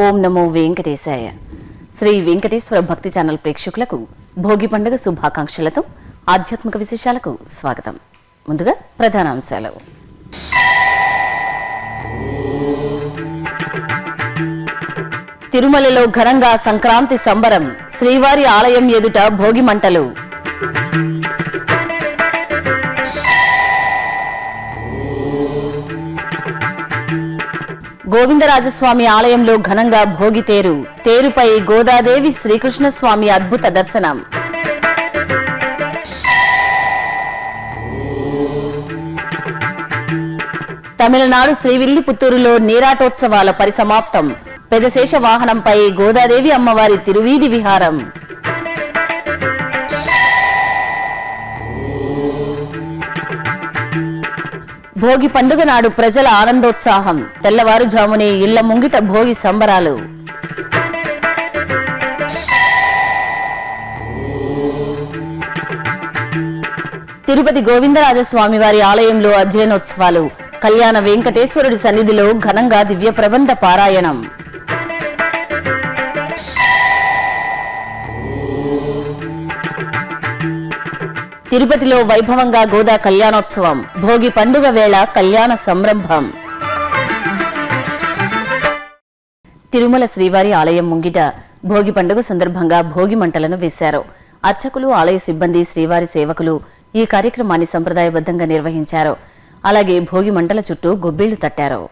ఓం నమో వెంకటేశాయ శ్రీ వెంకటేశ్వర భక్తి ఛానల్ ప్రేక్షకులకు భోగి పండుగ శుభాకాంక్షలతో ఆధ్యాత్మిక విశేషాలకు స్వాగతం ముందుగా ప్రధానాంశాలు తిరుమలలో ఘనంగా సంక్రాంతి సంబరం శ్రీవారి ఆలయం ఎదుట భోగి మంటలు గోవిందరాజస్వామి ఆలయంలో ఘనంగా భోగి తేరు తేరుపై గోదాదేవి శ్రీకృష్ణస్వామి అద్భుత దర్శనం తమిళనాడు శ్రీవిల్లిపుత్తూరులో నీరాటోత్సవాల పరిసమాప్తం పెదశేష వాహనంపై గోదాదేవి అమ్మవారి తిరువీధి విహారం భోగి పండుగ నాడు ప్రజల ఆనందోత్సాహం తెల్లవారుజామునే ఇళ్ల ముంగిట భోగి సంబరాలు తిరుపతి గోవిందరాజస్వామి వారి ఆలయంలో అధ్యయనోత్సవాలు కళ్యాణ వెంకటేశ్వరుడి సన్నిధిలో ఘనంగా దివ్య ప్రబంధ పారాయణం తిరుపతిలో వైభవంగా గోదా కళ్యాణోత్సవం భోగి పండుగ వేళ కళ్యాణ సంరంభం తిరుమల శ్రీవారి ఆలయం ముంగిట భోగి పండుగ సందర్భంగా భోగి మంటలను వేశారు అర్చకులు ఆలయ సిబ్బంది శ్రీవారి సేవకులు ఈ కార్యక్రమాన్ని సంప్రదాయబద్ధంగా నిర్వహించారు అలాగే భోగి మంటల చుట్టూ గొబ్బిళ్లు తట్టారు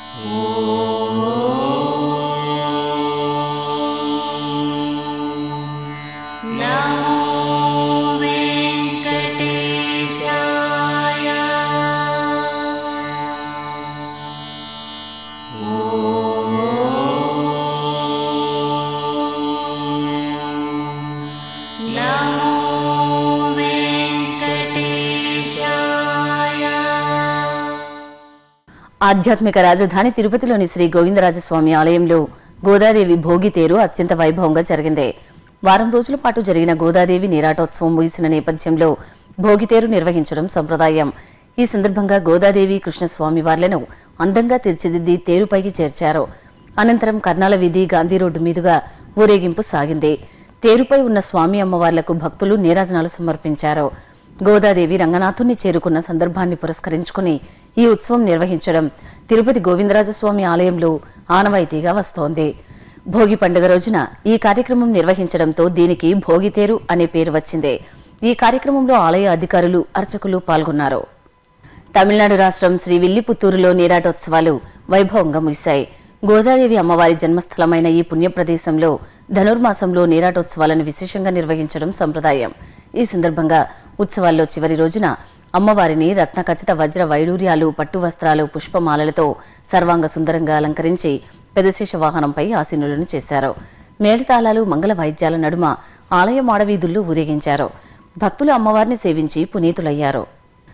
ఆధ్యాత్మిక రాజధాని తిరుపతిలోని శ్రీ గోవిందరాజస్వామి ఆలయంలో గోదాదేవి భోగి తేరు అత్యంత వైభవంగా జరిగింది వారం రోజుల పాటు జరిగిన గోదాదేవి నీరాటోత్సవం ముగిసిన నేపథ్యంలో భోగితేరు నిర్వహించడం సంప్రదాయం ఈ సందర్భంగా గోదాదేవి కృష్ణస్వామి వార్లను అందంగా తీర్చిదిద్ది తేరుపైకి చేర్చారు అనంతరం కర్నాల వీధి గాంధీ రోడ్డు మీదుగా ఊరేగింపు సాగింది తేరుపై ఉన్న స్వామి అమ్మవార్లకు భక్తులు నీరాజనాలు సమర్పించారు గోదాదేవి రంగనాథుని చేరుకున్న సందర్భాన్ని పురస్కరించుకుని ఈ ఉత్సవం నిర్వహించడం తిరుపతి గోవిందరాజస్వామి ఆలయంలో ఆనవాయితీగా వస్తోంది భోగి పండుగ రోజున ఈ కార్యక్రమం నిర్వహించడంతో దీనికి భోగితేరు అనే పేరు వచ్చింది ఈ కార్యక్రమంలో ఆలయ అధికారులు అర్చకులు పాల్గొన్నారు తమిళనాడు రాష్ట్రం శ్రీ విల్లిపుత్తూరులో నీరాటోత్సవాలు వైభవంగా ముగిశాయి గోదాదేవి అమ్మవారి జన్మస్థలమైన ఈ పుణ్య ప్రదేశంలో ధనుర్మాసంలో నీరాటోత్సవాలను విశేషంగా నిర్వహించడం సంప్రదాయం ఈ సందర్భంగా ఉత్సవాల్లో చివరి రోజున అమ్మవారిని రత్నఖచిత వజ్ర వైడూర్యాలు పట్టు వస్త్రాలు పుష్పమాలలతో సర్వాంగ సుందరంగా అలంకరించి పెదశేష వాహనంపై ఆసీనులను చేశారు మేళతాళాలు మంగళ వాయిద్యాల నడుమ ఆలయ మాడవీధుల్లో ఊరేగించారు భక్తులు అమ్మవారిని సేవించి పునీతులయ్యారు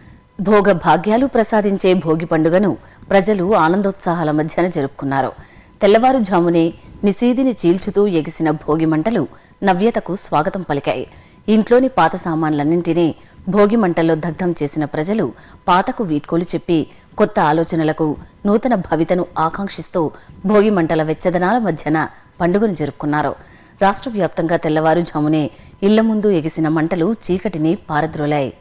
భోగ భాగ్యాలు ప్రసాదించే భోగి పండుగను ప్రజలు ఆనందోత్సాహాల మధ్యన జరుపుకున్నారు తెల్లవారుజామునే నిసీదిని చీల్చుతూ ఎగిసిన భోగి మంటలు నవ్యతకు స్వాగతం పలికాయి ఇంట్లోని పాత సామాన్లన్నింటినీ భోగి మంటల్లో దగ్ధం చేసిన ప్రజలు పాతకు వీడ్కోలు చెప్పి కొత్త ఆలోచనలకు నూతన భవితను ఆకాంక్షిస్తూ భోగి మంటల వెచ్చదనాల మధ్యన పండుగను జరుపుకున్నారు రాష్ట్ర వ్యాప్తంగా తెల్లవారుజామునే ఇళ్ల ముందు ఎగిసిన మంటలు చీకటిని పారద్రోలాయి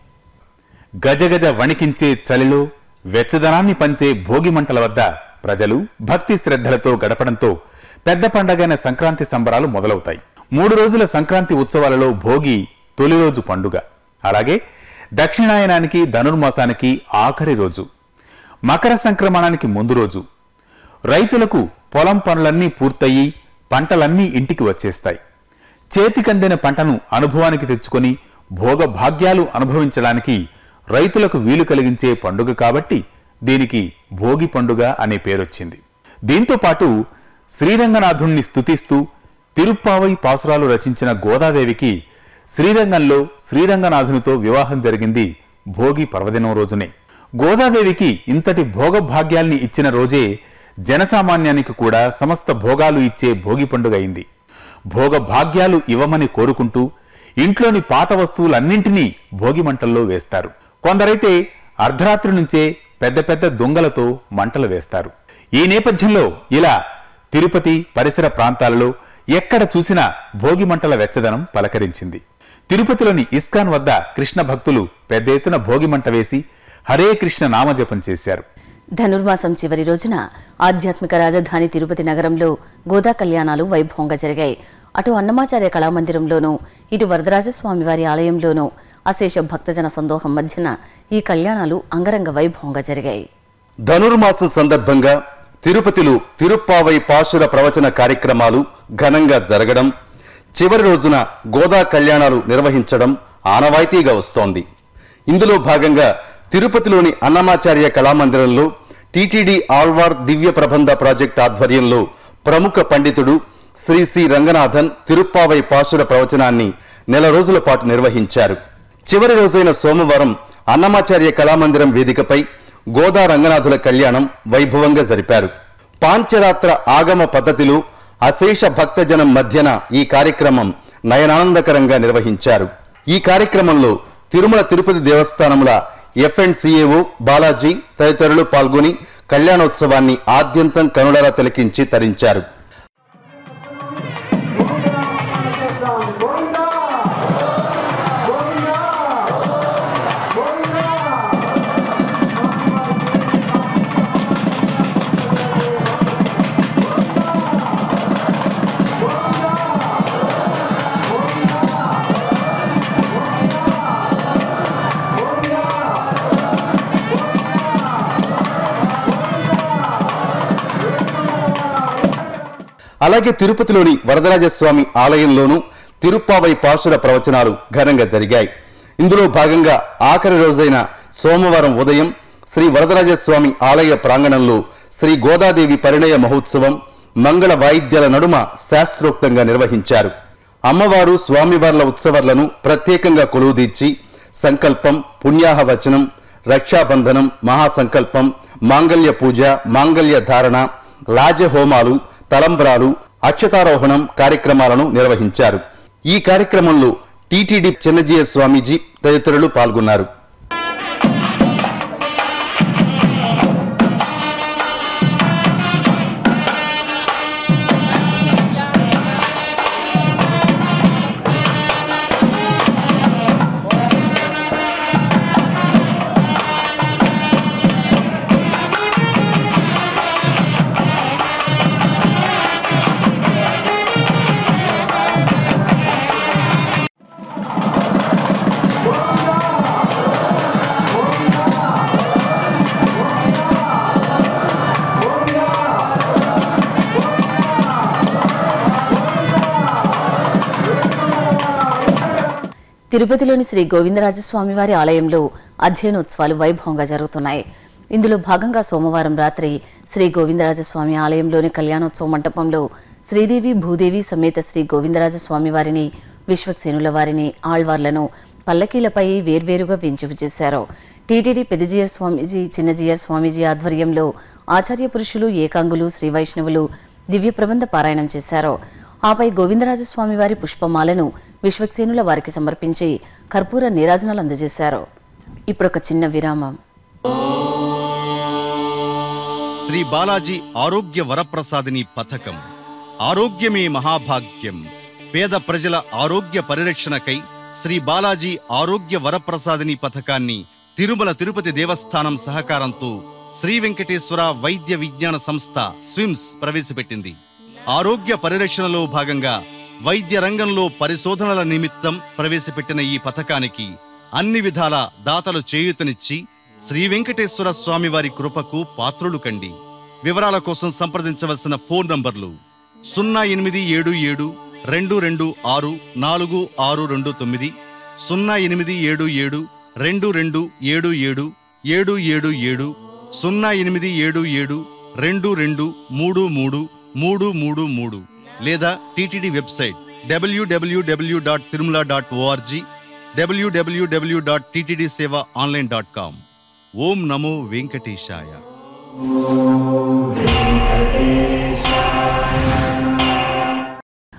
గజగజ వణికించే చలిలో వెచ్చదనాన్ని పంచే భోగి మంటల వద్ద ప్రజలు భక్తి శ్రద్ధలతో గడపడంతో పెద్ద పండగైన సంక్రాంతి సంబరాలు మొదలవుతాయి మూడు రోజుల సంక్రాంతి ఉత్సవాలలో భోగి తొలి రోజు పండుగ అలాగే దక్షిణాయనానికి ధనుర్మాసానికి ఆఖరి రోజు మకర సంక్రమణానికి ముందు రోజు రైతులకు పొలం పనులన్నీ పూర్తయి పంటలన్నీ ఇంటికి వచ్చేస్తాయి చేతికందిన పంటను అనుభవానికి తెచ్చుకొని భోగ భాగ్యాలు అనుభవించడానికి రైతులకు వీలు కలిగించే పండుగ కాబట్టి దీనికి భోగి పండుగ అనే పేరొచ్చింది దీంతో పాటు శ్రీరంగనాథుణ్ణి స్తుతిస్తూ తిరుప్పావై పాసురాలు రచించిన గోదాదేవికి శ్రీరంగంలో శ్రీరంగనాథునితో వివాహం జరిగింది భోగి పర్వదినం రోజునే గోదాదేవికి ఇంతటి భోగ భాగ్యాల్ని ఇచ్చిన రోజే జనసామాన్యానికి కూడా సమస్త భోగాలు ఇచ్చే భోగి పండుగ అయింది భోగ భాగ్యాలు ఇవ్వమని కోరుకుంటూ ఇంట్లోని పాత వస్తువులన్నింటినీ భోగి మంటల్లో వేస్తారు కొందరైతే అర్ధరాత్రి నుంచే పెద్ద పెద్ద దొంగలతో మంటలు వేస్తారు ఈ నేపథ్యంలో ఇలా తిరుపతి పరిసర ప్రాంతాలలో ఎక్కడ చూసినా భోగి మంటల వెచ్చదనం పలకరించింది తిరుపతిలోని ఇస్కాన్ వద్ద కృష్ణ భక్తులు పెద్ద ఎత్తున భోగి మంట వేసి హరే కృష్ణ నామజపం చేశారు ధనుర్మాసం చివరి రోజున ఆధ్యాత్మిక రాజధాని తిరుపతి నగరంలో గోదా కళ్యాణాలు వైభవంగా జరిగాయి అటు అన్నమాచార్య కళామందిరంలోనూ ఇటు వరదరాజస్వామి వారి ఆలయంలోనూ అశేష భక్తజన సందోహం మధ్యన ఈ కళ్యాణాలు అంగరంగ వైభవంగా జరిగాయి ధనుర్మాసం సందర్భంగా తిరుపతిలో తిరుప్పావై పాశుర ప్రవచన కార్యక్రమాలు ఘనంగా జరగడం చివరి రోజున గోదా కళ్యాణాలు నిర్వహించడం ఆనవాయితీగా వస్తోంది ఇందులో భాగంగా తిరుపతిలోని అన్నమాచార్య కళామందిరంలో టీటీడీ ఆళ్వార్ దివ్య ప్రబంధ ప్రాజెక్ట్ ఆధ్వర్యంలో ప్రముఖ పండితుడు శ్రీ సి రంగనాథన్ తిరుప్పావై పాశుర ప్రవచనాన్ని నెల రోజుల పాటు నిర్వహించారు చివరి రోజైన సోమవారం అన్నమాచార్య కళామందిరం వేదికపై గోదా రంగనాథుల కళ్యాణం వైభవంగా జరిపారు పాంచరాత్ర ఆగమ పద్ధతిలో అశేష భక్తజనం మధ్యన ఈ కార్యక్రమం నయనానందకరంగా నిర్వహించారు ఈ కార్యక్రమంలో తిరుమల తిరుపతి దేవస్థానముల ఎఫ్ఎండ్సిఏఓ బాలాజీ తదితరులు పాల్గొని కళ్యాణోత్సవాన్ని ఆద్యంతం కనుడరా తిలకించి తరించారు అలాగే తిరుపతిలోని వరదరాజస్వామి ఆలయంలోనూ తిరుప్పావై పాశుర ప్రవచనాలు ఘనంగా జరిగాయి ఇందులో భాగంగా ఆఖరి రోజైన సోమవారం ఉదయం శ్రీ వరదరాజస్వామి ఆలయ ప్రాంగణంలో శ్రీ గోదాదేవి పరిణయ మహోత్సవం మంగళ వాయిద్యాల నడుమ శాస్త్రోక్తంగా నిర్వహించారు అమ్మవారు స్వామివార్ల ఉత్సవాలను ప్రత్యేకంగా కొలువుదీర్చి సంకల్పం పుణ్యాహ వచనం రక్షాబంధనం మహాసంకల్పం మాంగల్య పూజ మాంగల్య ధారణ లాజ హోమాలు తలంబ్రాలు అక్షతారోహణం కార్యక్రమాలను నిర్వహించారు ఈ కార్యక్రమంలో టీటీడీ చిన్నజీయ స్వామీజీ తదితరులు పాల్గొన్నారు తిరుపతిలోని శ్రీ గోవిందరాజస్వామి వారి ఆలయంలో అధ్యయనోత్సవాలు వైభవంగా జరుగుతున్నాయి ఇందులో భాగంగా సోమవారం రాత్రి శ్రీ గోవిందరాజస్వామి ఆలయంలోని కళ్యాణోత్సవ మంటపంలో శ్రీదేవి భూదేవి సమేత శ్రీ గోవిందరాజస్వామి వారిని విశ్వక్సేనుల వారిని ఆళ్వార్లను పల్లకీలపై వేర్వేరుగా వెంచుకు చేశారు టీటీడీ పెద్దజీయర్ స్వామీజీ చిన్నజీయర్ స్వామీజీ ఆధ్వర్యంలో ఆచార్య పురుషులు ఏకాంగులు శ్రీ వైష్ణవులు దివ్య ప్రబంధ పారాయణం చేశారు ఆపై గోవిందరాజస్వామి వారి పుష్పమాలను విశ్వక్సేనుల వారికి సమర్పించి కర్పూర నీరాజనాలు అందజేశారు ఇప్పుడొక చిన్న విరామం శ్రీ బాలాజీ ఆరోగ్య వరప్రసాదిని పథకం ఆరోగ్యమే మహాభాగ్యం పేద ప్రజల ఆరోగ్య పరిరక్షణకై శ్రీ బాలాజీ ఆరోగ్య వరప్రసాదిని పథకాన్ని తిరుమల తిరుపతి దేవస్థానం సహకారంతో శ్రీ వెంకటేశ్వర వైద్య విజ్ఞాన సంస్థ స్విమ్స్ ప్రవేశపెట్టింది ఆరోగ్య పరిరక్షణలో భాగంగా వైద్య రంగంలో పరిశోధనల నిమిత్తం ప్రవేశపెట్టిన ఈ పథకానికి అన్ని విధాల దాతలు చేయూతనిచ్చి శ్రీ వెంకటేశ్వర స్వామి వారి కృపకు పాత్రులు కండి వివరాల కోసం సంప్రదించవలసిన ఫోన్ నంబర్లు సున్నా ఎనిమిది ఏడు ఏడు రెండు రెండు ఆరు నాలుగు ఆరు రెండు తొమ్మిది సున్నా ఎనిమిది ఏడు ఏడు రెండు రెండు ఏడు ఏడు ఏడు ఏడు ఏడు సున్నా ఎనిమిది ఏడు ఏడు రెండు రెండు మూడు మూడు మూడు మూడు మూడు లేదా TTD website WWW dot Tirumala dot ORG WWW dot TTD seva online dot com ఓం నమో వెంకటేశాయ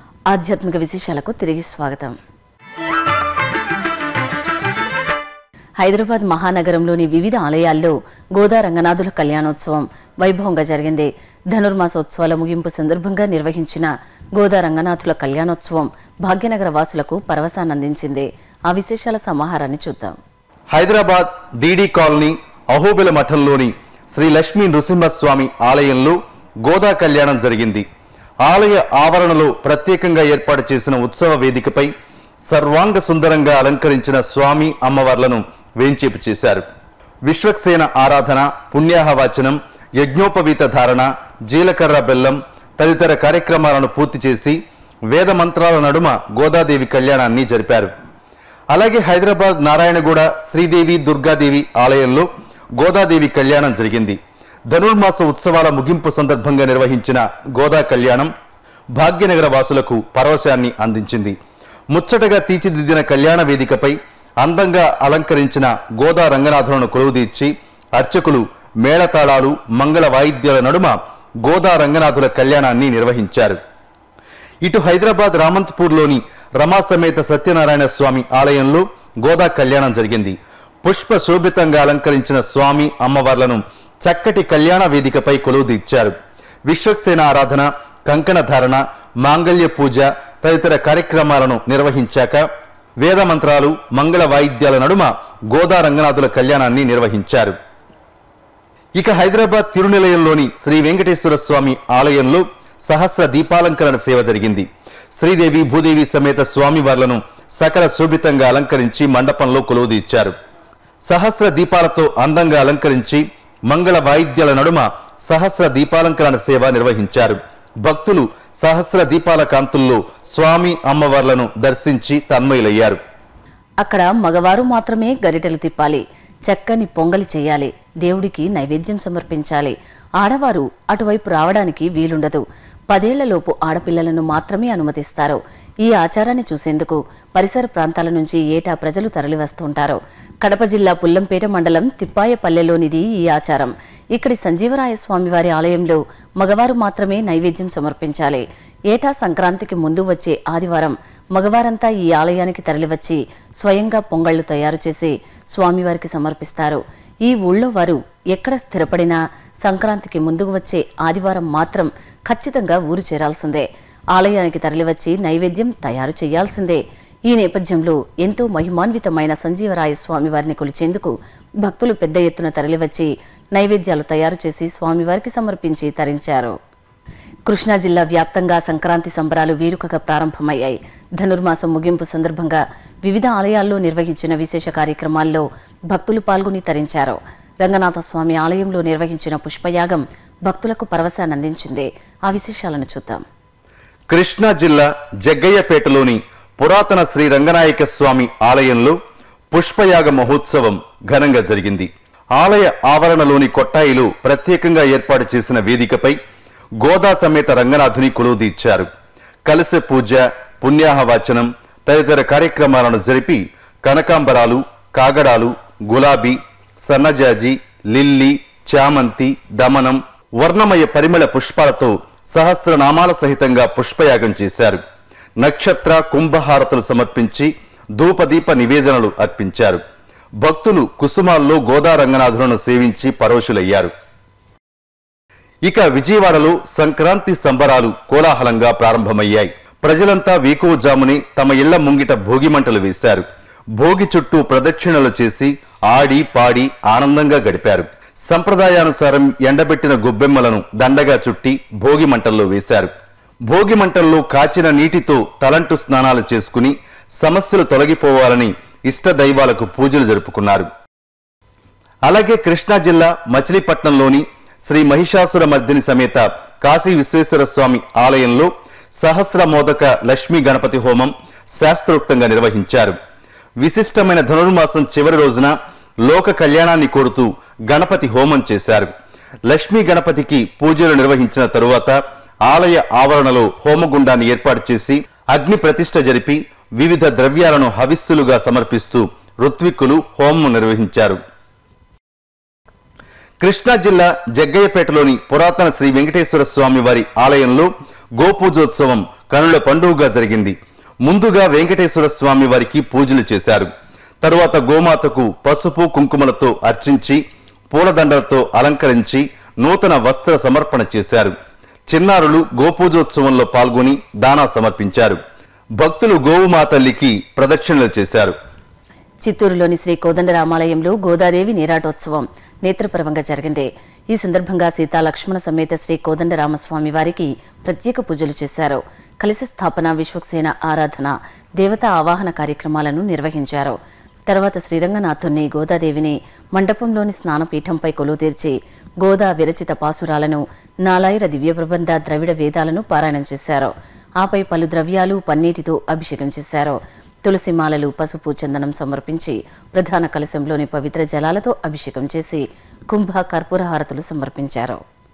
ఆధ్యాత్మిక విశేషాలకు తిరిగి స్వాగతం హైదరాబాద్ మహానగరంలోని వివిధ ఆలయాల్లో గోదా రంగనాథుల కళ్యాణోత్సవం వైభవంగా జరిగింది ధనుర్మాసోత్సవాల ముగింపు సందర్భంగా నిర్వహించిన గోదా రంగనాథుల కళ్యాణోత్సవం భాగ్యనగర వాసులకు పరవశానందించింది ఆ విశేషాల సమాహారాన్ని చూద్దాం హైదరాబాద్ డీడీ కాలనీ అహోబిల మఠంలోని శ్రీ లక్ష్మీ నృసింహస్వామి ఆలయంలో గోదా కళ్యాణం జరిగింది ఆలయ ఆవరణలో ప్రత్యేకంగా ఏర్పాటు చేసిన ఉత్సవ వేదికపై సర్వాంగ సుందరంగా అలంకరించిన స్వామి అమ్మవార్లను వేంచేపు చేశారు విశ్వక్సేన ఆరాధన పుణ్యాహవాచనం యజ్ఞోపవీత ధారణ జీలకర్ర బెల్లం తదితర కార్యక్రమాలను పూర్తి చేసి వేద మంత్రాల నడుమ గోదాదేవి కళ్యాణాన్ని జరిపారు అలాగే హైదరాబాద్ నారాయణగూడ శ్రీదేవి దుర్గాదేవి ఆలయంలో గోదాదేవి కళ్యాణం జరిగింది ధనుర్మాస ఉత్సవాల ముగింపు సందర్భంగా నిర్వహించిన గోదా కళ్యాణం భాగ్యనగర వాసులకు పరవశాన్ని అందించింది ముచ్చటగా తీర్చిదిద్దిన కళ్యాణ వేదికపై అందంగా అలంకరించిన గోదా రంగనాథులను కొలువుదీర్చి అర్చకులు మేళతాళాలు మంగళ వాయిద్యాల నడుమ గోదా రంగనాథుల కళ్యాణాన్ని నిర్వహించారు ఇటు హైదరాబాద్ రామంతపూర్లోని రమా సమేత సత్యనారాయణ స్వామి ఆలయంలో గోదా కళ్యాణం జరిగింది పుష్ప శోభితంగా అలంకరించిన స్వామి అమ్మవార్లను చక్కటి కళ్యాణ వేదికపై కొలువుదీర్చారు విశ్వక్సేన ఆరాధన కంకణ ధారణ మాంగళ్య పూజ తదితర కార్యక్రమాలను నిర్వహించాక వేద మంత్రాలు మంగళ వాయిద్యాల నడుమ గోదా రంగనాథుల కళ్యాణాన్ని నిర్వహించారు ఇక హైదరాబాద్ తిరునిలయంలోని శ్రీ వెంకటేశ్వర స్వామి ఆలయంలో సహస్ర దీపాలంకరణ సేవ జరిగింది శ్రీదేవి భూదేవి సమేత స్వామివార్లను సకల శోభితంగా అలంకరించి మండపంలో కొలువుదీర్చారు సహస్ర దీపాలతో అందంగా అలంకరించి మంగళ వాయిద్యాల నడుమ సహస్ర దీపాలంకరణ సేవ నిర్వహించారు భక్తులు సహస్ర దీపాల కాంతుల్లో స్వామి అమ్మవార్లను దర్శించి తన్మయులయ్యారు అక్కడ మగవారు మాత్రమే గరిటెలు తిప్పాలి చక్కని పొంగలి చేయాలి దేవుడికి నైవేద్యం సమర్పించాలి ఆడవారు అటువైపు రావడానికి వీలుండదు పదేళ్లలోపు ఆడపిల్లలను మాత్రమే అనుమతిస్తారు ఈ ఆచారాన్ని చూసేందుకు పరిసర ప్రాంతాల నుంచి ఏటా ప్రజలు తరలివస్తుంటారు కడప జిల్లా పుల్లంపేట మండలం తిప్పాయపల్లెలోనిది ఈ ఆచారం ఇక్కడి సంజీవరాయ స్వామివారి ఆలయంలో మగవారు మాత్రమే నైవేద్యం సమర్పించాలి ఏటా సంక్రాంతికి ముందు వచ్చే ఆదివారం మగవారంతా ఈ ఆలయానికి తరలివచ్చి స్వయంగా పొంగళ్లు తయారు చేసి స్వామివారికి సమర్పిస్తారు ఈ ఊళ్ళో వారు ఎక్కడ స్థిరపడినా సంక్రాంతికి ముందుకు వచ్చే ఆదివారం మాత్రం ఖచ్చితంగా ఊరు చేరాల్సిందే ఆలయానికి తరలివచ్చి నైవేద్యం తయారు చేయాల్సిందే ఈ నేపథ్యంలో ఎంతో మహిమాన్వితమైన సంజీవరాయ స్వామివారిని కొలిచేందుకు భక్తులు పెద్ద ఎత్తున తరలివచ్చి నైవేద్యాలు తయారు చేసి స్వామివారికి సమర్పించి తరించారు కృష్ణా జిల్లా వ్యాప్తంగా సంక్రాంతి సంబరాలు వేడుకగా ప్రారంభమయ్యాయి ధనుర్మాసం ముగింపు సందర్భంగా వివిధ ఆలయాల్లో నిర్వహించిన విశేష కార్యక్రమాల్లో భక్తులు పాల్గొని తరించారు రంగనాథ స్వామి ఆలయంలో నిర్వహించిన పుష్పయాగం భక్తులకు పరవశానందించింది ఆ విశేషాలను చూద్దాం కృష్ణా జిల్లా జగ్గయ్యపేటలోని పురాతన శ్రీ రంగనాయక స్వామి ఆలయంలో పుష్పయాగ మహోత్సవం ఘనంగా జరిగింది ఆలయ ఆవరణలోని కొట్టాయిలో ప్రత్యేకంగా ఏర్పాటు చేసిన వేదికపై గోదా సమేత రంగనాథుని కొలువుదీర్చారు కలశ పూజ పుణ్యాహవాచనం తదితర కార్యక్రమాలను జరిపి కనకాంబరాలు కాగడాలు గులాబీ సన్నజాజి లిల్లీ చామంతి దమనం వర్ణమయ పరిమళ పుష్పాలతో సహస్రనామాల సహితంగా పుష్పయాగం చేశారు నక్షత్ర కుంభహారతులు సమర్పించి ధూపదీప నివేదనలు అర్పించారు భక్తులు కుసుమాల్లో గోదా రంగనాథులను సేవించి పరవశులయ్యారు ఇక విజయవాడలో సంక్రాంతి సంబరాలు కోలాహలంగా ప్రారంభమయ్యాయి ప్రజలంతా వేకువజాముని తమ ఇళ్ల ముంగిట భోగి మంటలు వేశారు భోగి చుట్టూ ప్రదక్షిణలు చేసి ఆడి పాడి ఆనందంగా గడిపారు సంప్రదాయానుసారం ఎండబెట్టిన గొబ్బెమ్మలను దండగా చుట్టి భోగి మంటల్లో వేశారు భోగి మంటల్లో కాచిన నీటితో తలంటు స్నానాలు చేసుకుని సమస్యలు తొలగిపోవాలని ఇష్ట దైవాలకు పూజలు జరుపుకున్నారు అలాగే కృష్ణా జిల్లా మచిలీపట్నంలోని శ్రీ మహిషాసుర మర్దిని సమేత కాశీ విశ్వేశ్వర స్వామి ఆలయంలో సహస్ర మోదక లక్ష్మీ గణపతి హోమం శాస్త్రోక్తంగా నిర్వహించారు విశిష్టమైన ధనుర్మాసం చివరి రోజున లోక కళ్యాణాన్ని కోరుతూ గణపతి హోమం చేశారు లక్ష్మీ గణపతికి పూజలు నిర్వహించిన తరువాత ఆలయ ఆవరణలో హోమగుండాన్ని ఏర్పాటు చేసి అగ్ని ప్రతిష్ఠ జరిపి వివిధ ద్రవ్యాలను హవిస్సులుగా సమర్పిస్తూ ఋత్విక్కులు హోమం నిర్వహించారు కృష్ణా జిల్లా జగ్గయ్యపేటలోని పురాతన శ్రీ వెంకటేశ్వర స్వామి వారి ఆలయంలో గోపూజోత్సవం కనుల పండుగగా జరిగింది ముందుగా వెంకటేశ్వర స్వామి వారికి పూజలు చేశారు తరువాత గోమాతకు పసుపు కుంకుమలతో అర్చించి పూలదండలతో అలంకరించి నూతన వస్త్ర సమర్పణ చేశారు చిన్నారులు గోపూజోత్సవంలో పాల్గొని దానా సమర్పించారు భక్తులు గోవుమా తల్లికి ప్రదక్షిణలు చేశారు చిత్తూరులోని శ్రీ కోదండరామాలయంలో గోదాదేవి నీరాటోత్సవం నేత్రపర్వంగా జరిగింది ఈ సందర్భంగా సీతా లక్ష్మణ సమేత శ్రీ కోదండరామస్వామి వారికి ప్రత్యేక పూజలు చేశారు కలశ స్థాపన విశ్వక్సేన ఆరాధన దేవతా ఆవాహన కార్యక్రమాలను నిర్వహించారు తర్వాత శ్రీరంగనాథుణ్ణి గోదాదేవిని మండపంలోని స్నానపీఠంపై కొలువు తీర్చి గోదా విరచిత పాసురాలను నాలాయిర దివ్య ప్రబంధ ద్రవిడ వేదాలను పారాయణం చేశారు ఆపై పలు ద్రవ్యాలు పన్నీటితో అభిషేకం చేశారు తులసి మాలలు పసుపు చందనం సమర్పించి ప్రధాన కలశంలోని పవిత్ర జలాలతో అభిషేకం చేసి కుంభ కర్పూర హారతులు సమర్పించారు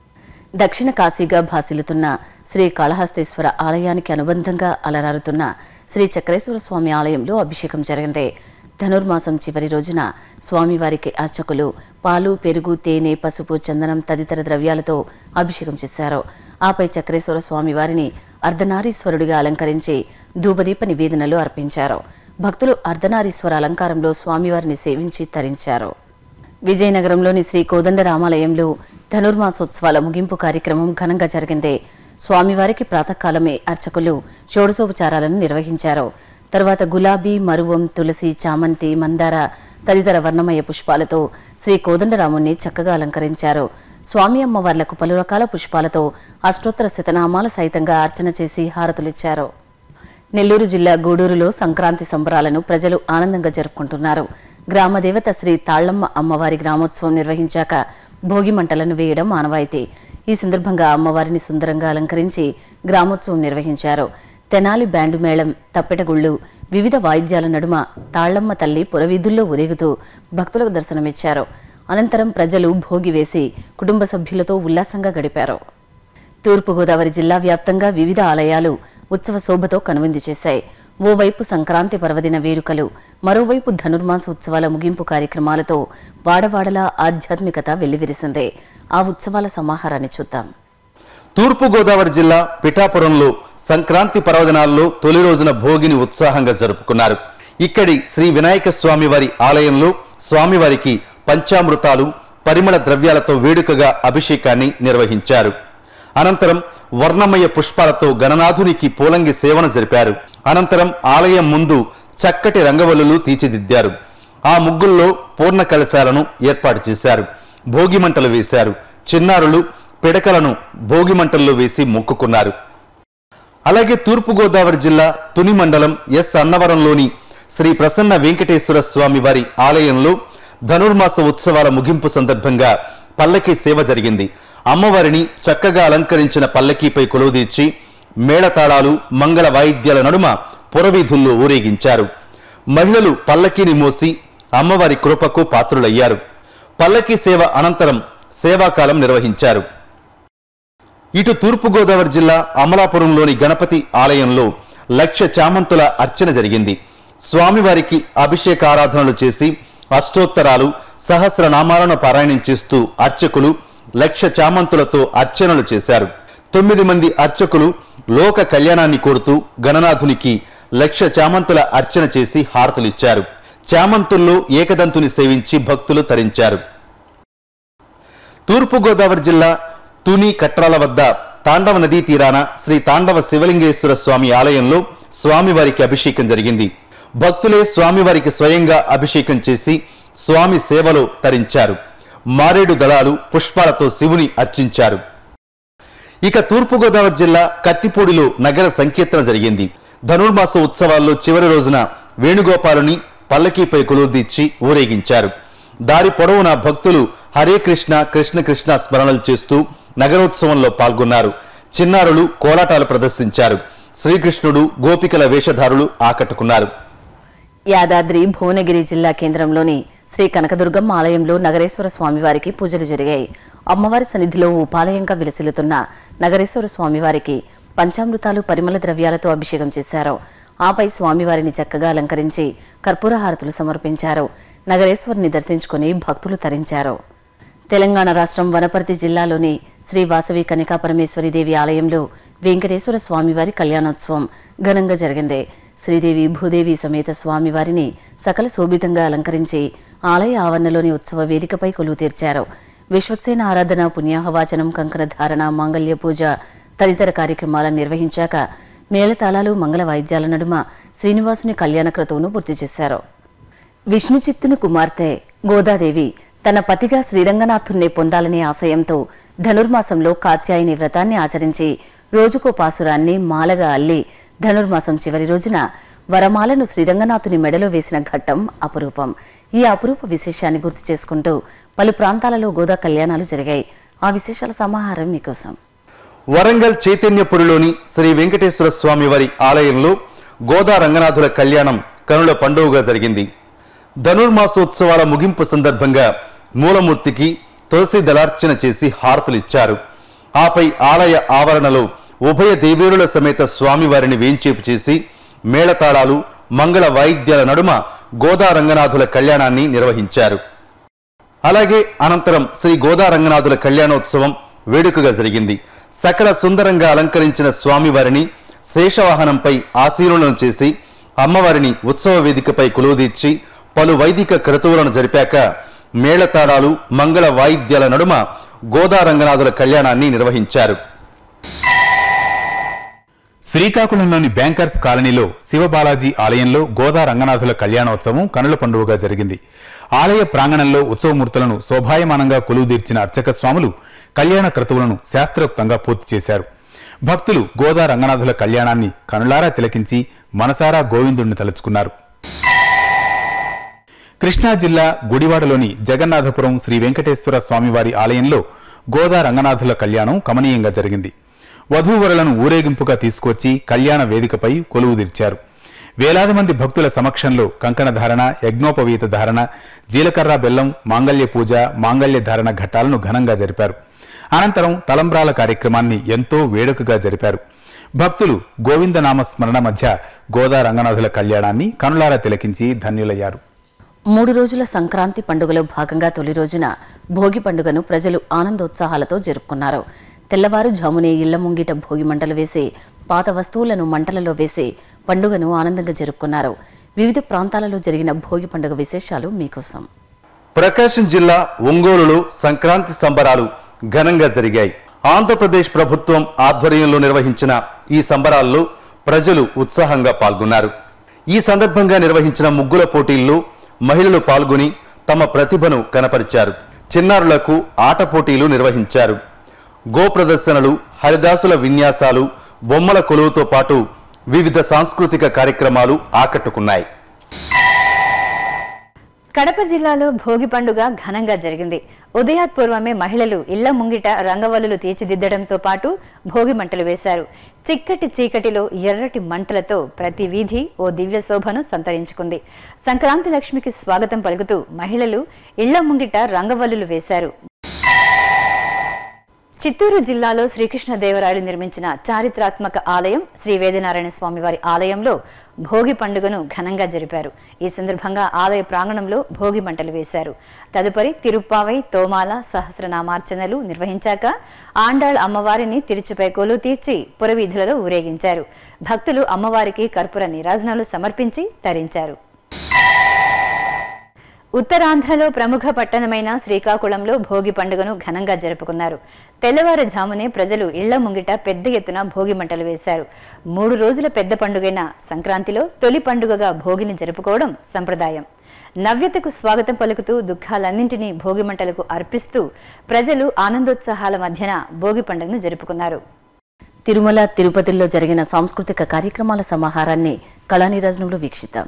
దక్షిణ కాశీగా భాసిల్లుతున్న శ్రీ కాళహస్తేశ్వర ఆలయానికి అనుబంధంగా అలరారుతున్న శ్రీ చక్రేశ్వర స్వామి ఆలయంలో అభిషేకం జరిగింది ధనుర్మాసం చివరి రోజున స్వామివారికి అర్చకులు పాలు పెరుగు తేనె పసుపు చందనం తదితర ద్రవ్యాలతో అభిషేకం చేశారు ఆపై చక్రేశ్వర స్వామి వారిని అర్ధనారీశ్వరుడిగా అలంకరించి ధూపదీప నివేదనలు అర్పించారు భక్తులు అర్ధనారీశ్వర అలంకారంలో స్వామివారిని సేవించి తరించారు విజయనగరంలోని శ్రీ కోదండరామాలయంలో ధనుర్మాసోత్సవాల ముగింపు కార్యక్రమం ఘనంగా జరిగింది స్వామివారికి ప్రాతకాలమే అర్చకులు షోడశోపచారాలను నిర్వహించారు తర్వాత గులాబీ మరువం తులసి చామంతి మందార తదితర వర్ణమయ పుష్పాలతో శ్రీ కోదండరాముణ్ణి చక్కగా అలంకరించారు స్వామి అమ్మవార్లకు పలు రకాల పుష్పాలతో అష్టోత్తర శతనామాల సహితంగా అర్చన చేసి హారతులిచ్చారు నెల్లూరు జిల్లా గూడూరులో సంక్రాంతి సంబరాలను ప్రజలు ఆనందంగా జరుపుకుంటున్నారు గ్రామదేవత శ్రీ తాళ్లమ్మ అమ్మవారి గ్రామోత్సవం నిర్వహించాక భోగి మంటలను వేయడం ఆనవాయితీ ఈ సందర్భంగా అమ్మవారిని సుందరంగా అలంకరించి గ్రామోత్సవం నిర్వహించారు తెనాలి బ్యాండు మేళం తప్పెటగుళ్ళు వివిధ వాయిద్యాల నడుమ తాళ్లమ్మ తల్లి పురవీధుల్లో ఊరేగుతూ భక్తులకు దర్శనమిచ్చారు అనంతరం ప్రజలు భోగి వేసి కుటుంబ సభ్యులతో ఉల్లాసంగా గడిపారు తూర్పుగోదావరి జిల్లా వ్యాప్తంగా వివిధ ఆలయాలు ఉత్సవ శోభతో కనువిందు చేశాయి ఓవైపు సంక్రాంతి పర్వదిన వేడుకలు మరోవైపు ధనుర్మాస ఉత్సవాల ముగింపు కార్యక్రమాలతో వాడవాడలా ఆధ్యాత్మికత వెల్లివిరిసిందే ఆ ఉత్సవాల సమాహారాన్ని చూద్దాం తూర్పుగోదావరి జిల్లా పిఠాపురంలో సంక్రాంతి పర్వదినాల్లో తొలి రోజున భోగిని ఉత్సాహంగా జరుపుకున్నారు ఇక్కడి శ్రీ వినాయక స్వామి వారి ఆలయంలో స్వామివారికి పంచామృతాలు పరిమళ ద్రవ్యాలతో వేడుకగా అభిషేకాన్ని నిర్వహించారు అనంతరం వర్ణమయ పుష్పాలతో గణనాథునికి పూలంగి సేవను జరిపారు అనంతరం ఆలయం ముందు చక్కటి రంగవల్లులు తీర్చిదిద్దారు ఆ ముగ్గుల్లో పూర్ణ కలశాలను ఏర్పాటు చేశారు భోగి మంటలు వేశారు చిన్నారులు పిడకలను భోగి మంటల్లో వేసి మొక్కుకున్నారు అలాగే తూర్పుగోదావరి జిల్లా తుని మండలం ఎస్ అన్నవరంలోని శ్రీ ప్రసన్న వెంకటేశ్వర స్వామి వారి ఆలయంలో ధనుర్మాస ఉత్సవాల ముగింపు సందర్భంగా పల్లకి సేవ జరిగింది అమ్మవారిని చక్కగా అలంకరించిన పల్లకీపై కొలువుదీర్చి మేళతాళాలు మంగళ వాయిద్యాల నడుమ పురవీధుల్లో ఊరేగించారు మహిళలు పల్లకీని మోసి అమ్మవారి కృపకు పాత్రులయ్యారు పల్లకీ సేవ అనంతరం సేవాకాలం నిర్వహించారు ఇటు తూర్పుగోదావరి జిల్లా అమలాపురంలోని గణపతి ఆలయంలో లక్ష చామంతుల అర్చన జరిగింది స్వామివారికి అభిషేక ఆరాధనలు చేసి అష్టోత్తరాలు సహస్రనామాలను పారాయణం చేస్తూ అర్చకులు లక్ష చామంతులతో అర్చనలు చేశారు తొమ్మిది మంది అర్చకులు లోక కళ్యాణాన్ని కోరుతూ గణనాథునికి లక్ష చామంతుల అర్చన చేసి హారతులిచ్చారు చామంతుల్లో ఏకదంతుని సేవించి భక్తులు తరించారు తూర్పుగోదావరి జిల్లా తుని కట్రాల వద్ద తాండవ నదీ తీరాన శ్రీ తాండవ శివలింగేశ్వర స్వామి ఆలయంలో స్వామివారికి అభిషేకం జరిగింది భక్తులే స్వామివారికి స్వయంగా అభిషేకం చేసి స్వామి సేవలో తరించారు మారేడు దళాలు పుష్పాలతో శివుని అర్చించారు ఇక తూర్పుగోదావరి జిల్లా కత్తిపూడిలో నగర సంకీర్తన జరిగింది ధనుర్మాస ఉత్సవాల్లో చివరి రోజున వేణుగోపాలుని పల్లకీపై కొలువుదీర్చి ఊరేగించారు దారి పొడవునా భక్తులు హరే కృష్ణ కృష్ణ కృష్ణ స్మరణలు చేస్తూ నగరోత్సవంలో పాల్గొన్నారు చిన్నారులు కోలాటాలు ప్రదర్శించారు శ్రీకృష్ణుడు గోపికల వేషధారులు ఆకట్టుకున్నారు యాదాద్రి భువనగిరి జిల్లా కేంద్రంలోని శ్రీ కనకదుర్గమ్మ ఆలయంలో నగరేశ్వర స్వామివారికి పూజలు జరిగాయి అమ్మవారి సన్నిధిలో ఉపాలయంగా విలసిల్లుతున్న నగరేశ్వర స్వామివారికి పంచామృతాలు పరిమళ ద్రవ్యాలతో అభిషేకం చేశారు ఆపై స్వామివారిని చక్కగా అలంకరించి కర్పూర హారతులు సమర్పించారు నగరేశ్వరుని దర్శించుకుని భక్తులు తరించారు తెలంగాణ రాష్ట్రం వనపర్తి జిల్లాలోని శ్రీ వాసవి కనికా పరమేశ్వరి దేవి ఆలయంలో వెంకటేశ్వర స్వామివారి కళ్యాణోత్సవం ఘనంగా జరిగింది శ్రీదేవి భూదేవి సమేత స్వామివారిని సకల శోభితంగా అలంకరించి ఆలయ ఆవరణలోని ఉత్సవ వేదికపై కొలువు తీర్చారు విశ్వక్సేన ఆరాధన పుణ్యాహవాచనం కంకణ ధారణ మాంగళ్య పూజ తదితర కార్యక్రమాలను నిర్వహించాక మేళతాళాలు మంగళ వాయిద్యాల నడుమ శ్రీనివాసుని కళ్యాణ క్రతువును పూర్తి చేశారు విష్ణు చిత్తుని కుమార్తె గోదాదేవి తన పతిగా శ్రీరంగనాథుణ్ణి పొందాలనే ఆశయంతో ధనుర్మాసంలో కాత్యాయని వ్రతాన్ని ఆచరించి రోజుకో పాసురాన్ని మాలగా అల్లి ధనుర్మాసం చివరి రోజున వరమాలను శ్రీరంగనాథుని మెడలో వేసిన ఘట్టం అపురూపం ఈ అపురూప విశేషాన్ని గుర్తు చేసుకుంటూ పలు ప్రాంతాలలో గోదా కళ్యాణాలు జరిగాయి ఆ విశేషాల సమాహారం మీకోసం వరంగల్ చైతన్యపురిలోని శ్రీ వెంకటేశ్వర స్వామి వారి ఆలయంలో గోదా రంగనాథుల కళ్యాణం కనుల పండుగగా జరిగింది ధనుర్మాసోత్సవాల ముగింపు సందర్భంగా మూలమూర్తికి తులసి దళార్చన చేసి హారతులిచ్చారు ఆపై ఆలయ ఆవరణలో ఉభయ దేవేరుల సమేత స్వామివారిని వేంచేపు చేసి మేళతాళాలు మంగళ వాయిద్యాల నడుమ గోదా రంగనాథుల కళ్యాణాన్ని నిర్వహించారు అలాగే అనంతరం శ్రీ గోదా రంగనాథుల కళ్యాణోత్సవం వేడుకగా జరిగింది సకల సుందరంగా అలంకరించిన స్వామివారిని శేషవాహనంపై ఆశీనులను చేసి అమ్మవారిని ఉత్సవ వేదికపై కొలువుదీర్చి పలు వైదిక క్రతువులను జరిపాక మేళతాళాలు మంగళ వాయిద్యాల నడుమ గోదా రంగనాథుల కళ్యాణాన్ని నిర్వహించారు శ్రీకాకుళంలోని బ్యాంకర్స్ కాలనీలో శివబాలాజీ ఆలయంలో గోదా రంగనాథుల కళ్యాణోత్సవం కనుల పండుగగా జరిగింది ఆలయ ప్రాంగణంలో ఉత్సవమూర్తులను శోభాయమానంగా కొలువుదీర్చిన అర్చక స్వాములు కళ్యాణ క్రతువులను శాస్త్రోక్తంగా పూర్తి చేశారు భక్తులు గోదా రంగనాథుల కళ్యాణాన్ని కనులారా తిలకించి మనసారా గోవిందుణ్ణి తలుచుకున్నారు కృష్ణా జిల్లా గుడివాడలోని జగన్నాథపురం శ్రీ వెంకటేశ్వర స్వామివారి ఆలయంలో గోదా రంగనాథుల కళ్యాణం కమనీయంగా జరిగింది వధూవరులను ఊరేగింపుగా తీసుకొచ్చి కళ్యాణ వేదికపై కొలువుదీర్చారు వేలాది మంది భక్తుల సమక్షంలో కంకణ ధారణ యజ్ఞోపవీత ధారణ జీలకర్ర బెల్లం మాంగళ్య పూజ మాంగళ్య ధారణ ఘట్టాలను ఘనంగా జరిపారు అనంతరం తలంబ్రాల కార్యక్రమాన్ని ఎంతో వేడుకగా జరిపారు భక్తులు గోవిందనామ స్మరణ మధ్య గోదా రంగనాథుల కళ్యాణాన్ని కనులారా తిలకించి ధన్యులయ్యారు మూడు రోజుల సంక్రాంతి పండుగలో భాగంగా తొలి రోజున భోగి పండుగను ప్రజలు ఆనందోత్సాహాలతో జరుపుకున్నారు తెల్లవారుజామునే ఇళ్ల ముంగిట భోగి మంటలు వేసి పాత వస్తువులను మంటలలో వేసి పండుగను ఆనందంగా జరుపుకున్నారు వివిధ ప్రాంతాలలో జరిగిన భోగి పండుగ విశేషాలు మీకోసం ప్రకాశం జిల్లా ఒంగోలులో సంక్రాంతి సంబరాలు ఘనంగా జరిగాయి ఆంధ్రప్రదేశ్ ప్రభుత్వం ఆధ్వర్యంలో నిర్వహించిన ఈ సంబరాల్లో ప్రజలు ఉత్సాహంగా పాల్గొన్నారు ఈ సందర్భంగా నిర్వహించిన ముగ్గుల పోటీల్లో మహిళలు పాల్గొని తమ ప్రతిభను కనపరిచారు చిన్నారులకు ఆట పోటీలు నిర్వహించారు గో ప్రదర్శనలు హరిదాసుల విన్యాసాలు బొమ్మల కొలువుతో పాటు వివిధ సాంస్కృతిక కార్యక్రమాలు ఆకట్టుకున్నాయి కడప జిల్లాలో భోగి పండుగ ఘనంగా జరిగింది ఉదయాత్పూర్వమే మహిళలు ఇళ్ల ముంగిట రంగవల్లులు తీర్చిదిద్దడంతో పాటు భోగి మంటలు వేశారు చిక్కటి చీకటిలో ఎర్రటి మంటలతో ప్రతి వీధి ఓ దివ్య శోభను సంతరించుకుంది సంక్రాంతి లక్ష్మికి స్వాగతం పలుకుతూ మహిళలు ఇళ్ల ముంగిట రంగవల్లులు వేశారు చిత్తూరు జిల్లాలో శ్రీకృష్ణదేవరాయలు నిర్మించిన చారిత్రాత్మక ఆలయం శ్రీ వేదనారాయణ స్వామివారి ఆలయంలో భోగి పండుగను ఘనంగా జరిపారు ఈ సందర్భంగా ఆలయ ప్రాంగణంలో భోగి మంటలు వేశారు తదుపరి తిరుప్పావై తోమాల సహస్రనామార్చనలు నిర్వహించాక ఆండాళ్ అమ్మవారిని తిరుచుపై కొలు తీర్చి పురవీధులలో ఊరేగించారు భక్తులు అమ్మవారికి కర్పూర నీరాజనాలు సమర్పించి తరించారు ఉత్తరాంధ్రలో ప్రముఖ పట్టణమైన శ్రీకాకుళంలో భోగి పండుగను ఘనంగా జరుపుకున్నారు తెల్లవారుజామునే ప్రజలు ఇళ్ల ముంగిట పెద్ద ఎత్తున భోగి మంటలు వేశారు మూడు రోజుల పెద్ద పండుగైన సంక్రాంతిలో తొలి పండుగగా భోగిని జరుపుకోవడం సంప్రదాయం నవ్యతకు స్వాగతం పలుకుతూ దుఃఖాలన్నింటినీ భోగి మంటలకు అర్పిస్తూ ప్రజలు ఆనందోత్సాహాల మధ్యన భోగి పండుగను జరుపుకున్నారు తిరుమల తిరుపతిలో జరిగిన సాంస్కృతిక కార్యక్రమాల సమాహారాన్ని కళానిరాజనంలో వీక్షిద్దాం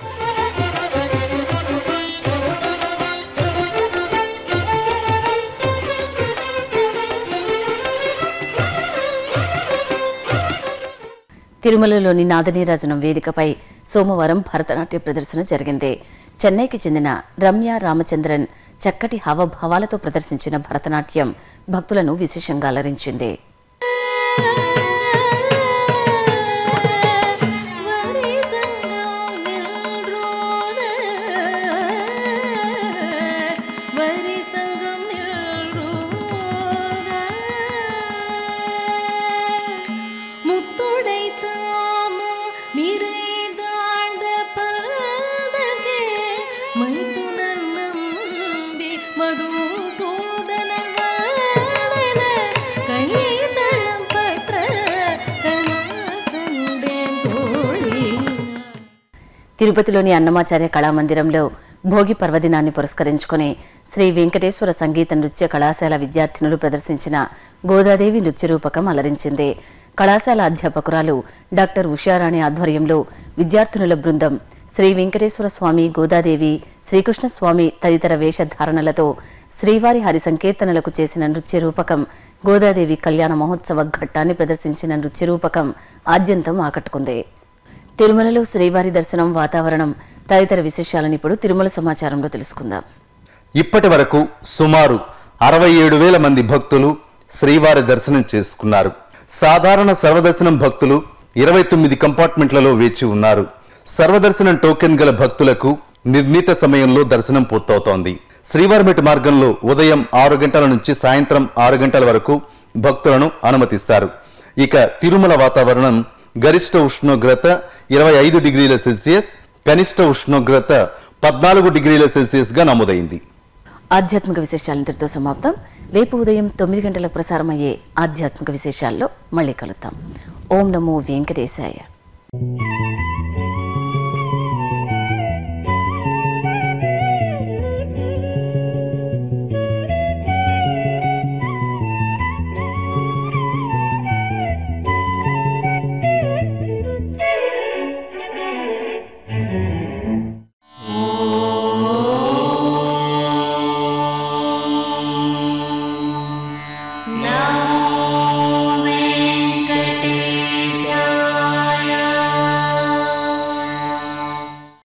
తిరుమలలోని నాదనీరాజనం వేదికపై సోమవారం భరతనాట్య ప్రదర్శన జరిగింది చెన్నైకి చెందిన రమ్య రామచంద్రన్ చక్కటి హావభావాలతో ప్రదర్శించిన భరతనాట్యం భక్తులను విశేషంగా అలరించింది முத்துடை தாமும் நிறைந்த తిరుపతిలోని అన్నమాచార్య కళామందిరంలో భోగి పర్వదినాన్ని పురస్కరించుకుని శ్రీ వెంకటేశ్వర సంగీత నృత్య కళాశాల విద్యార్థినులు ప్రదర్శించిన గోదాదేవి నృత్య రూపకం అలరించింది కళాశాల అధ్యాపకురాలు డాక్టర్ ఉషారాణి ఆధ్వర్యంలో విద్యార్థినుల బృందం శ్రీ వెంకటేశ్వర స్వామి గోదాదేవి శ్రీకృష్ణ స్వామి తదితర వేషధారణలతో శ్రీవారి హరి సంకీర్తనలకు చేసిన నృత్య రూపకం గోదాదేవి కళ్యాణ మహోత్సవ ఘట్టాన్ని ప్రదర్శించిన నృత్య రూపకం ఆద్యంతం ఆకట్టుకుంది తిరుమలలో శ్రీవారి దర్శనం వాతావరణం తదితర విశేషాలను ఇప్పుడు తిరుమల సమాచారంలో తెలుసుకుందాం ఇప్పటి వరకు సుమారు అరవై ఏడు వేల మంది భక్తులు శ్రీవారి దర్శనం చేసుకున్నారు సాధారణ సర్వదర్శనం భక్తులు ఇరవై తొమ్మిది కంపార్ట్మెంట్లలో వేచి ఉన్నారు సర్వదర్శనం టోకెన్ గల భక్తులకు నిర్ణీత సమయంలో దర్శనం పూర్తవుతోంది శ్రీవారిమెట్ మార్గంలో ఉదయం ఆరు గంటల నుంచి సాయంత్రం ఆరు గంటల వరకు భక్తులను అనుమతిస్తారు ఇక తిరుమల వాతావరణం గరిష్ట ఉష్ణోగ్రత ఇరవై ఐదు డిగ్రీల సెల్సియస్ కనిష్ట ఉష్ణోగ్రత పద్నాలుగు డిగ్రీల సెల్సియస్ గా నమోదైంది ఆధ్యాత్మిక విశేషాలు ఇంతటితో సమాప్తం రేపు ఉదయం తొమ్మిది గంటలకు ప్రసారమయ్యే ఆధ్యాత్మిక విశేషాల్లో మళ్ళీ కలుద్దాం ఓం నమో వెంకటేశాయ